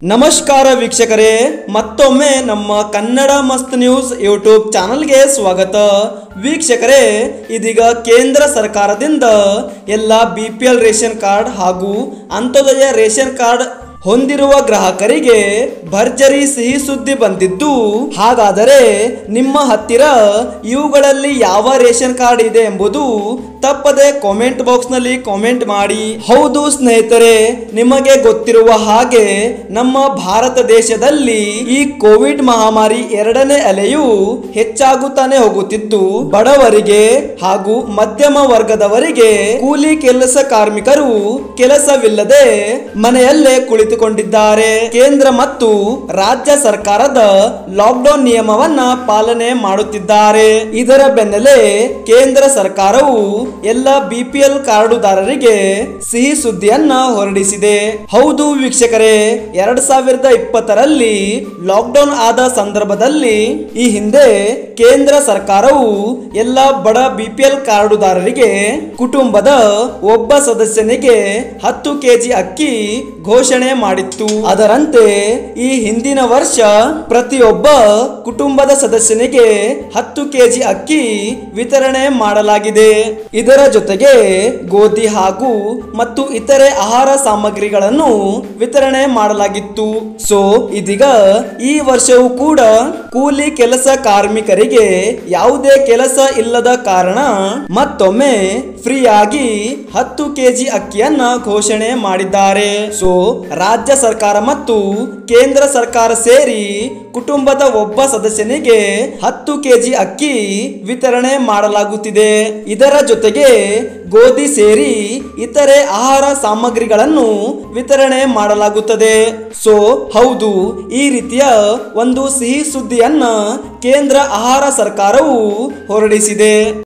ನಮಸ್ಕಾರ ವೀಕ್ಷಕರೇ ಮತ್ತೊಮ್ಮೆ ನಮ್ಮ ಕನ್ನಡ ಮಸ್ತ್ ನ್ಯೂಸ್ ಯೂಟ್ಯೂಬ್ ಚಾನಲ್ಗೆ ಸ್ವಾಗತ ವೀಕ್ಷಕರೇ ಇದೀಗ ಕೇಂದ್ರ ಸರ್ಕಾರದಿಂದ ಎಲ್ಲ B P L ration card ಹಾಗೂ ಅಂತ್ಯೋದಯ ರೇಷನ್ ಕಾರ್ಡ್ ಹೊಂದಿರುವ ಗ್ರಾಹಕರಿಗೆ ಭರ್ಜರಿ ಸಿಹಿ ಸುದ್ದಿ ಬಂದಿದ್ದು ಹಾಗಾದರೆ ನಿಮ್ಮ ಹತ್ತಿರ ಇವುಗಳಲ್ಲಿ ಯಾವ ರೇಷನ್ ಕಾರ್ಡ್ ಇದೆ ಎಂಬುದು ತಪ್ಪದೆ ಕಾಮೆಂಟ್ ಬಾಕ್ಸ್ ನಲ್ಲಿ ಕಾಮೆಂಟ್ ಮಾಡಿ ಹೌದು ಸ್ನೇಹಿತರೆ ನಿಮಗೆ ಗೊತ್ತಿರುವ ಹಾಗೆ ನಮ್ಮ ಭಾರತ ದೇಶದಲ್ಲಿ ಈ ಕೋವಿಡ್ ಮಹಾಮಾರಿ ಎರಡನೇ ಅಲೆಯು ಹೆಚ್ಚಾಗುತ್ತಾನೆ ಹೋಗುತ್ತಿದ್ದು ಬಡವರಿಗೆ ಹಾಗೂ ಮಧ್ಯಮ ವರ್ಗದವರಿಗೆ ಕೂಲಿ ಕೆಲಸ ಕಾರ್ಮಿಕರು ಕೆಲಸವಿಲ್ಲದೆ ಮನೆಯಲ್ಲೇ ಕುಳಿತುಕೊಂಡಿದ್ದಾರೆ ಕೇಂದ್ರ ಮತ್ತು ರಾಜ್ಯ ಸರ್ಕಾರದ ಲಾಕ್ಡೌನ್ ನಿಯಮವನ್ನ ಪಾಲನೆ ಮಾಡುತ್ತಿದ್ದಾರೆ ಇದರ ಬೆನ್ನಲ್ಲೇ ಕೇಂದ್ರ ಸರ್ಕಾರವು ಎಲ್ಲ ಬಿಪಿಎಲ್ ಕಾರ್ಡುದಾರರಿಗೆ ಸಿಹಿ ಸುದ್ದಿಯನ್ನ ಹೊರಡಿಸಿದೆ ಹೌದು ವೀಕ್ಷಕರೇ ಎರಡ್ ಸಾವಿರದ ಇಪ್ಪತ್ತರಲ್ಲಿ ಲಾಕ್ಡೌನ್ ಆದ ಸಂದರ್ಭದಲ್ಲಿ ಈ ಹಿಂದೆ ಕೇಂದ್ರ ಸರ್ಕಾರವು ಎಲ್ಲ ಬಡ ಬಿಪಿಎಲ್ ಕಾರ್ಡುದಾರರಿಗೆ ಕುಟುಂಬದ ಒಬ್ಬ ಸದಸ್ಯನಿಗೆ ಹತ್ತು ಕೆಜಿ ಅಕ್ಕಿ ಘೋಷಣೆ ಮಾಡಿತ್ತು ಅದರಂತೆ ಈ ಹಿಂದಿನ ವರ್ಷ ಪ್ರತಿಯೊಬ್ಬ ಕುಟುಂಬದ ಸದಸ್ಯನಿಗೆ ಹತ್ತು ಕೆಜಿ ಅಕ್ಕಿ ವಿತರಣೆ ಮಾಡಲಾಗಿದೆ ಇದರ ಜೊತೆಗೆ ಗೋಧಿ ಹಾಗೂ ಮತ್ತು ಇತರೆ ಆಹಾರ ಸಾಮಗ್ರಿಗಳನ್ನು ವಿತರಣೆ ಮಾಡಲಾಗಿತ್ತು ಸೊ ಇದೀಗ ಈ ವರ್ಷವೂ ಕೂಡ ಕೂಲಿ ಕೆಲಸ ಕಾರ್ಮಿಕರಿಗೆ ಯಾವುದೇ ಕೆಲಸ ಇಲ್ಲದ ಕಾರಣ ಮತ್ತೊಮ್ಮೆ ಫ್ರೀ ಆಗಿ ಹತ್ತು ಕೆಜಿ ಅಕ್ಕಿಯನ್ನ ಘೋಷಣೆ ಮಾಡಿದ್ದಾರೆ ಸೊ ರಾಜ್ಯ ಸರ್ಕಾರ ಮತ್ತು ಕೇಂದ್ರ ಸರ್ಕಾರ ಸೇರಿ ಕುಟುಂಬದ ಒಬ್ಬ ಸದಸ್ಯನಿಗೆ ಹತ್ತು ಕೆಜಿ ಅಕ್ಕಿ ವಿತರಣೆ ಮಾಡಲಾಗುತ್ತಿದೆ ಇದರ ಜೊತೆಗೆ ಗೋಧಿ ಸೇರಿ ಇತರೆ ಆಹಾರ ಸಾಮಗ್ರಿಗಳನ್ನು ವಿತರಣೆ ಮಾಡಲಾಗುತ್ತದೆ ಸೊ ಹೌದು ಈ ರೀತಿಯ ಒಂದು ಸಿಹಿ ಸುದ್ದಿಯನ್ನ ಕೇಂದ್ರ ಆಹಾರ ಸರ್ಕಾರವು ಹೊರಡಿಸಿದೆ